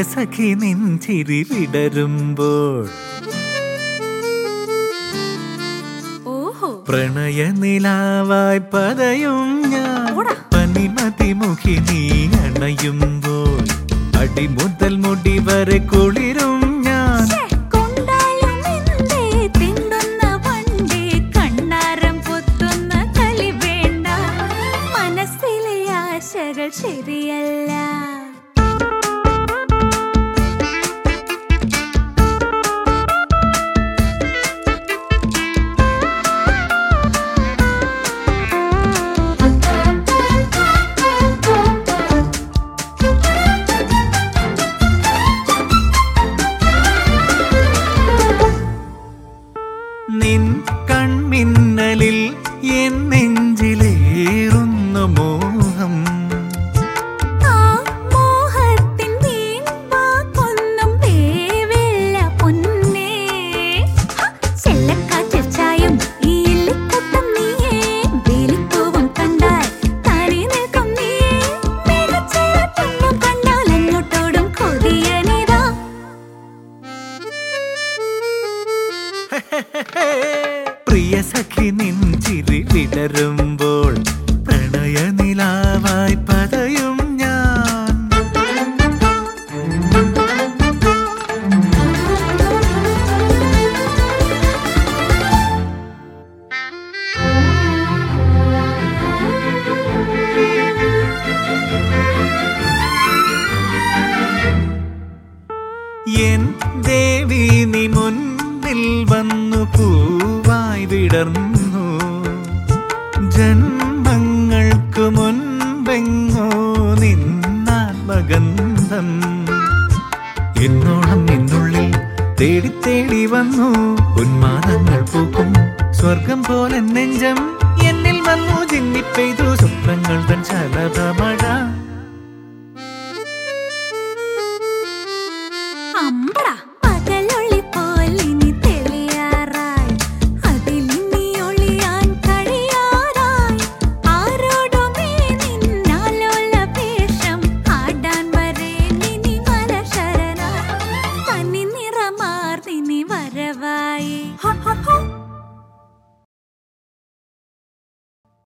സഖി നിൻ ചിരി വിടരുമ്പോൾ ഓഹോ പ്രണയ നിലാവായി പതയും ഞാൻ ഓടാ. പനിമതിമുഖി നീ അണയുമ്പോൾ അടിമുതൽ മുടി വരെ കുളിരും ഞാൻ ഛേ, കൊണ്ടാലും എന്തേ തിണ്ടുന്ന വണ്ടി കണ്ണാരം പൊത്തുന്ന കളി വേണ്ട മനസ്സിലെ ആശകൾ ശരിയല്ല നിൻ കൺമിന്നലിൽ എൻ നെഞ്ചിലേറുന്നു മോഹം ആ മോഹത്തിൻ വീൺവാക്കൊന്നും വേവില്ല പൊന്നേ. ഹ, ചെല്ലക്കാറ്റിൽ ചായും ഈ ഇല്ലിക്കുട്ടം നീയേ. വേലിപ്പൂവും കണ്ടാൽ താഴെ നിൽക്കും നീയേ. മികച്ചൊരു പെണ്ണും കണ്ടാൽ അങ്ങോട്ടോടും കൊതിയനിതാ. പ്രിയ സഖി നിൻ ചിരി വിടരുമ്പോൾ പ്രണയ നിലാവായി പതയും ഞാൻ എൻ ദേവി നീ മുൻപിൽ വന്നു പൂവായി വിടർന്നു ജന്മങ്ങൾക്ക് മുൻപെങ്ങോ നിന്നാത്മഗന്ധം എന്നോളം നിന്നുള്ളിൽ തേടി തേടി വന്നു ഉന്മാദങ്ങൾ പൂക്കും സ്വർഗം പോലെ നെഞ്ചം എന്നിൽ വന്നു ചിന്നിപ്പെയ്തു സ്വപ്നങ്ങൾ തൻ ശലഭമഴ